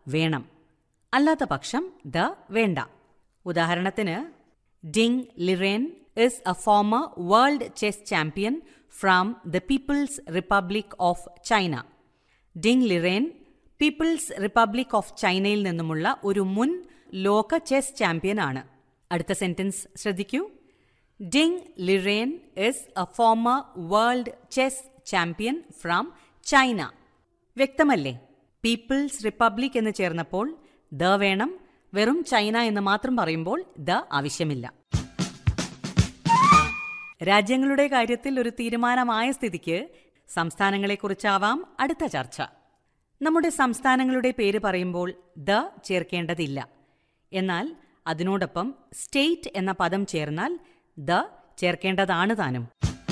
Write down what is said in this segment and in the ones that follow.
വേണം അല്ലാത്ത പക്ഷം ദ വേണ്ട ഉദാഹരണത്തിന് Ding Liren is a former world chess champion from the People's Republic of China Ding Liren People's Republic of ചൈനയിൽ നിന്നുമുള്ള ഒരു മുൻ ലോക ചെസ് ചാമ്പ്യൻ ആണ് അടുത്ത സെന്റൻസ് ശ്രദ്ധിക്കൂ Ding Liren is a former world chess champion from China വ്യക്തമല്ലേ People's Republic എന്ന് ചേർന്നപ്പോൾ ദ വേണം വെറും ചൈന എന്ന് മാത്രം പറയുമ്പോൾ ദ ആവശ്യമില്ല രാജ്യങ്ങളുടെ കാര്യത്തിൽ ഒരു തീരുമാനമായ സ്ഥിതിക്ക് സംസ്ഥാനങ്ങളെക്കുറിച്ചാവാം അടുത്ത ചർച്ച നമ്മുടെ സംസ്ഥാനങ്ങളുടെ പേര് പറയുമ്പോൾ ദ ചേർക്കേണ്ടതില്ല എന്നാൽ അതിനോടൊപ്പം സ്റ്റേറ്റ് എന്ന പദം ചേർന്നാൽ ദ ചേർക്കേണ്ടതാണ് താനും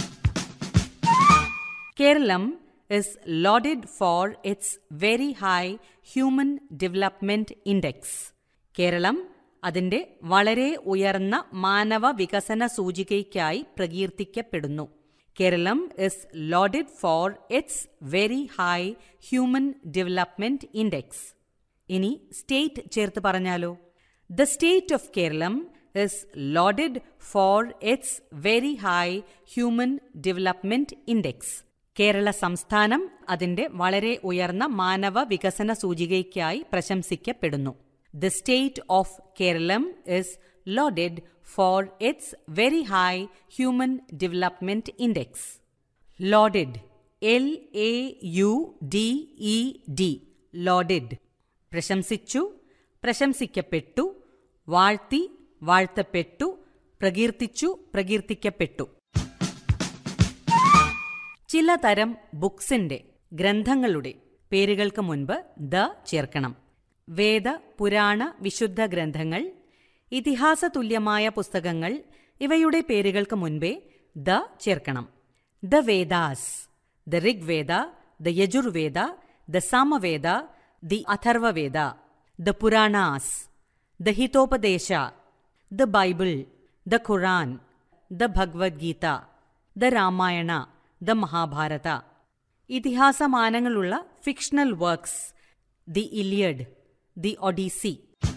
Keralam is lauded for its very high human development index. Keralam അതിന്റെ വളരെ ഉയർന്ന മാനവ വികസന സൂചികയ്ക്കായി പ്രകീർത്തിക്കപ്പെടുന്നു Keralam is lauded for its very high human development index ഇനി സ്റ്റേറ്റ് ചേർത്ത് പറഞ്ഞാലോ the state of Keralam is lauded for its very high human development index Kerala സംസ്ഥാനം അതിന്റെ വളരെ ഉയർന്ന മാനവ വികസന സൂചികയ്ക്കായി പ്രശംസിക്കപ്പെടുന്നു the state of Keralam is lauded for its very high human development index lauded L A U D E D lauded പ്രശംസിച്ചു പ്രശംസിക്കപ്പെട്ടു വാഴ്ത്തി വാഴ്ത്തപ്പെട്ടു പ്രകീർത്തിച്ചു പ്രകീർത്തിക്കപ്പെട്ടു ചില തരം ബുക്സിന്റെ ഗ്രന്ഥങ്ങളുടെ പേരുകൾക്ക് മുൻപ് ദ ചേർക്കണം വേദ പുരാണ വിശുദ്ധ ഗ്രന്ഥങ്ങൾ ഇതിഹാസ തുല്യമായ പുസ്തകങ്ങൾ ഇവയുടെ പേരുകൾക്ക് മുൻപേ ദ ചേർക്കണം the Vedas the Rigveda the Yajurveda the Samaveda the Atharvaveda the Puranas the Hitopadesha the Bible the Quran the Bhagavad Gita the Ramayana the Mahabharata ഇതിഹാസമാനങ്ങളുള്ള fictional works the Iliad the Odyssey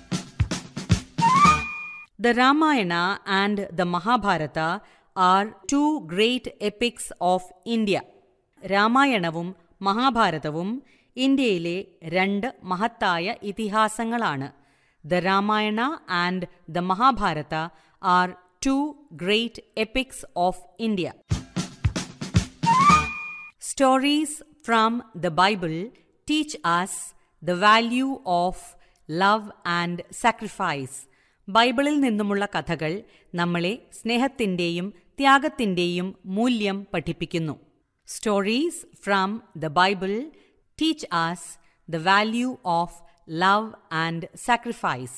the Ramayana and the Mahabharata are two great epics of India രാമായണവും മഹാഭാരതവും ഇന്ത്യയിലെ രണ്ട് മഹത്തായ ഇതിഹാസങ്ങളാണ് the Ramayana and the Mahabharata are two great epics of India Stories from the Bible teach us the value of love and sacrifice. ബൈബിളിൽ നിന്നുമുള്ള കഥകൾ നമ്മളെ സ്നേഹത്തിൻ്റെയും ത്യാഗത്തിൻ്റെയും മൂല്യം പഠിപ്പിക്കുന്നു stories from the Bible teach us the value of love and sacrifice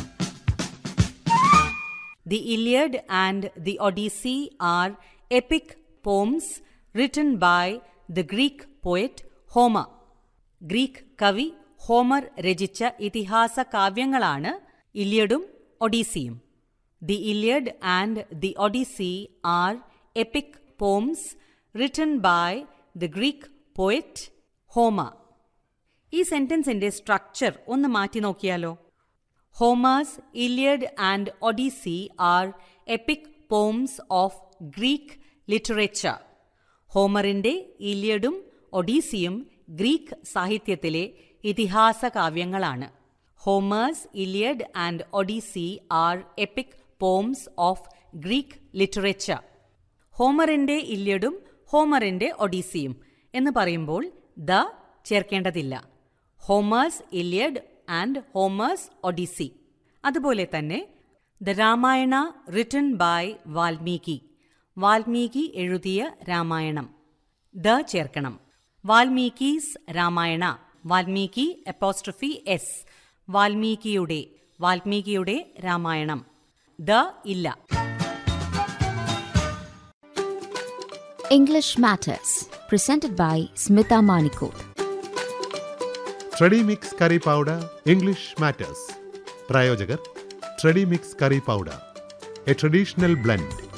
the Iliad and the Odyssey are epic poems written by the Greek poet Homer. Greek കവി Homer രചിച്ച ഇതിഹാസ കാവ്യങ്ങളാണ് ഇലിയഡും ഒഡീസിയും the Iliad and the Odyssey are epic poems written by the Greek poet Homer ഈ സെന്റൻസിന്റെ structure ഒന്ന് മാറ്റി നോക്കിയാലോ Homer's Iliad and Odyssey are epic poems of Greek literature ഹോമറിന്റെ ഇലിയഡും ഒഡീസിയും ഗ്രീക്ക് സാഹിത്യത്തിലെ ഇതിഹാസ കാവ്യങ്ങളാണ് Homer's Iliad and Odyssey are epic poems of Greek literature ഹോമറിന്റെ ഇല്യഡും ഹോമറിന്റെ ഒഡീസിയും എന്ന് പറയുമ്പോൾ ദ ചേർക്കേണ്ടതില്ല Homer's Iliad and Homer's Odyssey അതുപോലെ തന്നെ the Ramayana written by Valmiki Valmiki എഴുതിയ രാമായണം ദ ചേർക്കണം വാൽമീകീസ് രാമായണ വാൽമീകി എപ്പോസ്ട്രഫി എസ് വാൽമീകിയുടെ വാൽമീകിയുടെ രാമായണം ദ ഇല്ല English Matters, presented by Smita Manikot. Tredy mix curry powder English Matters പ്രായോജകർ Tredy mix curry powder a traditional blend